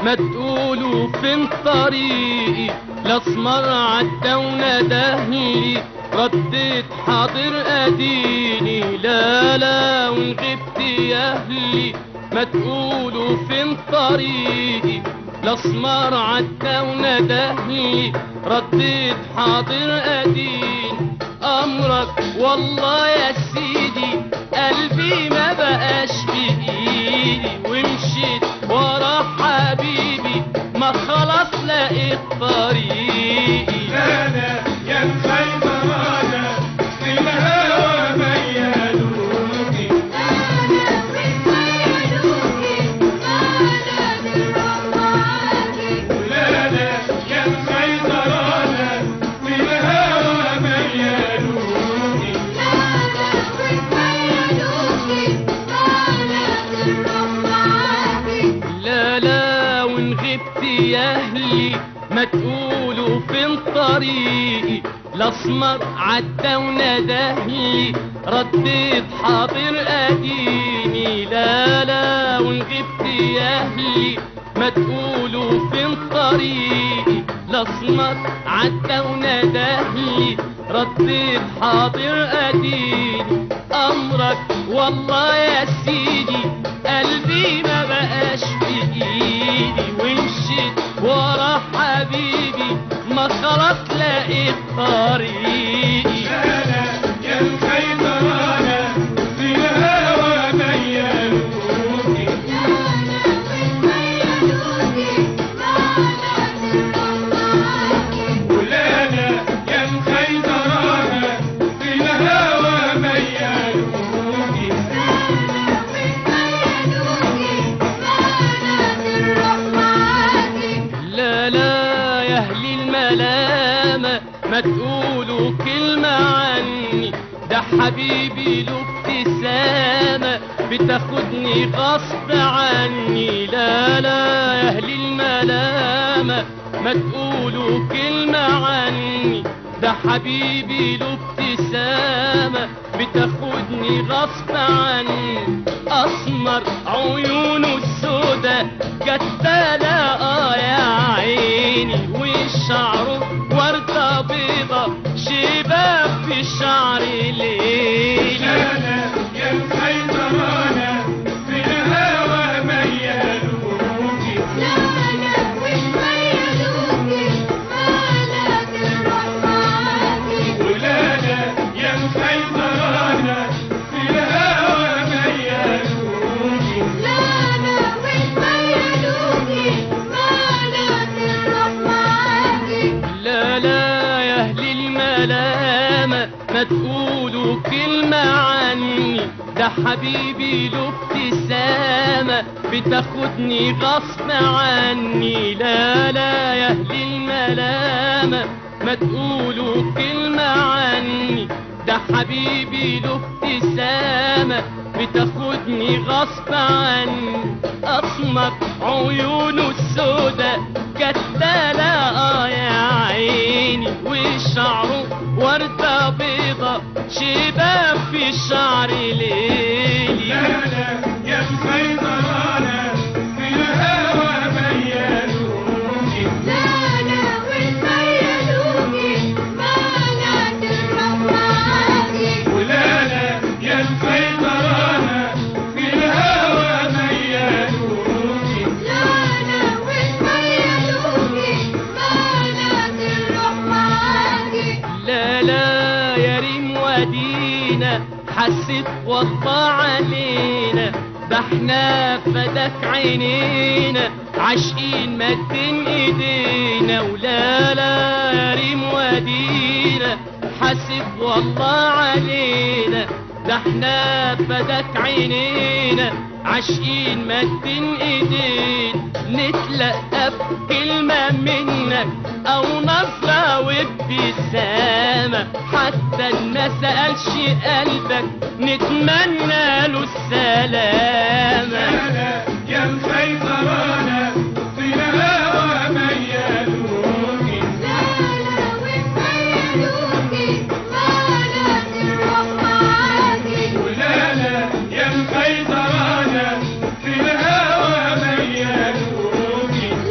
ما تقولوا فين طريقي الاسمر عدى وندهلي رديت حاضر اديني لا لا وان غبت يا اهلي ما تقولوا فين طريقي الاسمر عدى وندهلي رديت حاضر اديني امرك والله يا سيدي قلبي ما بقاش بايدي ومشيت ورا حبيبي ما خلاص لقيت طريقي أنا يا مسيطرانة في الهوى ميالوني ولانا يا مسيطرانة في الهوى ميالوني لا لا وان غبت يا اهلي ما تقولوا فين طريقي الاسمر عدى وندهلي رديت حاضر اديني لا لا وان غبت يا اهلي ما تقولوا فين طريقي الاسمر عدى وندهلي رديت حاضر اديني امرك والله يا سيدي قلبي ما بقاش في ايدي ومشيت ورا حبيبي ما خلاص لقيت طريقي أنا يا مسيطرانة في الهوى ميالوني ولانا يا مسيطرانة في الهوى ميالوني لا لا يا اهل الملامة ما تقولوا كلمة عني ده حبيبي له ابتسامة بتاخدني غصب عني لا لا يا اهل الملامة ما تقولوا كلمة عني ده حبيبي له ابتسامة بتاخدني غصب عني اسمر عيونه السودا كتالة اه يا عيني وشعره وردة بيضة شباب في شعر ليلي أنا يا مسيطرانة في الهوى ميالوني ولانا يا مسيطرانة في الهوى ميالوني لا لا يا اهل الملامة ما تقولوا كلمة عني ده حبيبي له ابتسامة بتاخدني غصب عني لا لا يا اهل الملامة ما تقولوا كلمة عني ده حبيبي له ابتسامة بتاخدني غصب عني اسمر عيونه السودا كتالة اه يا عيني وشعره وردة بيضة شباب في شعر ليلي أنا يا مسيطرانة في الهوى ميالوني ولانا يا مسيطرانة في الهوى ميالوني لا لا يا ريم ودينا حسيت والله علينا ده احنا فدك عينينا عاشقين مدين ايدينا ولا لا يا ريم ودينا حاسب والله علينا ده احنا فدك عينينا عاشقين مدين ايدين نتلقى بكلمة منك او نظرة وابتسامة حتى ما سألش قلبك نتمنى له السلامة أنا يا مسيطرانة في الهوى ميالوني ولانا يا مسيطرانة في الهوى ميالوني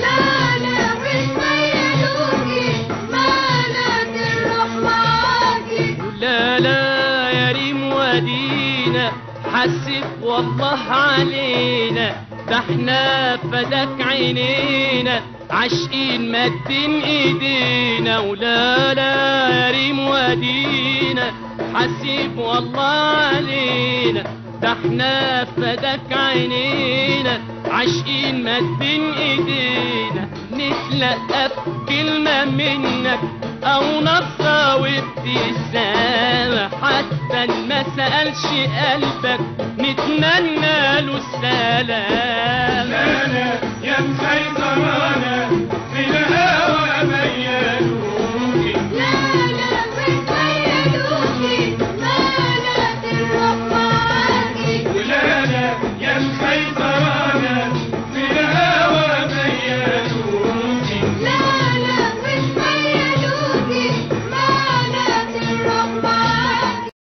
حسب والله علينا ده احنا فداك عينينا عاشقين مدين ايدينا ولا لا يا ريم ودينا حسيب والله علينا ده احنا فداك عينينا عاشقين مدين ايدينا نتلقى بكلمة منك او نصة وابتسامة حتى ما سألش قلبك نتمنى له السلام لا لا يا مسيطرة